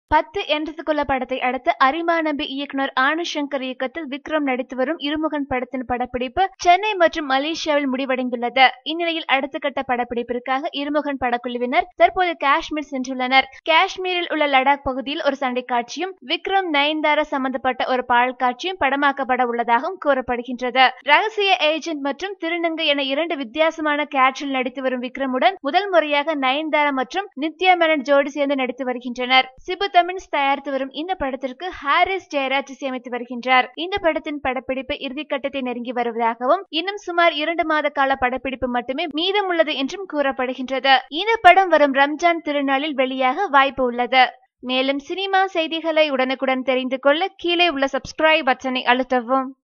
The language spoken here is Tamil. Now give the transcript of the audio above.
பத்து என்றதுக்குள்ள படத்தை அடுத்து அரிமா நம்பி இயக்குனர் ஆனந்த் சங்கர் இயக்கத்தில் விக்ரம் நடித்து வரும் இருமுகன் படத்தின் படப்பிடிப்பு சென்னை மற்றும் மலேசியாவில் முடிவடைந்துள்ளது இந்நிலையில் அடுத்த கட்ட படப்பிடிப்பிற்காக இருமுகன் படக்குழுவினர் தற்போது காஷ்மீர் சென்றுள்ளனர் காஷ்மீரில் உள்ள லடாக் பகுதியில் ஒரு சண்டை காட்சியும் விக்ரம் நயன்தாரா சம்பந்தப்பட்ட ஒரு பாடல் காட்சியும் படமாக்கப்பட உள்ளதாகவும் கூறப்படுகின்றது ரகசிய ஏஜென்ட் மற்றும் திருநங்கை என இரண்டு வித்தியாசமான கேட்சில் நடித்து வரும் விக்ரமுடன் முதல் முறையாக நயன்தாரா மற்றும் நித்யா மேனன் ஜோடி சேர்ந்து நடித்து வருகின்றனர் சிபு தமிழ்ஸ் தயாரித்து வரும் இந்த படத்திற்கு ஹாரிஸ் ஜெயராஜ் இசையமைத்து வருகின்றார் இந்த படத்தின் படப்பிடிப்பு இறுதிக்கட்டத்தை நெருங்கி வருவதாகவும் இன்னும் சுமார் இரண்டு மாத கால படப்பிடிப்பு மட்டுமே மீதம் உள்ளது என்றும் கூறப்படுகின்றது இந்த படம் வரும் ரம்ஜான் திருநாளில் வெளியாக வாய்ப்பு உள்ளது மேலும் சினிமா செய்திகளை உடனுக்குடன் தெரிந்து கொள்ள கீழே உள்ள சப்ஸ்கிரைப் பட்டனை அழுத்தவும்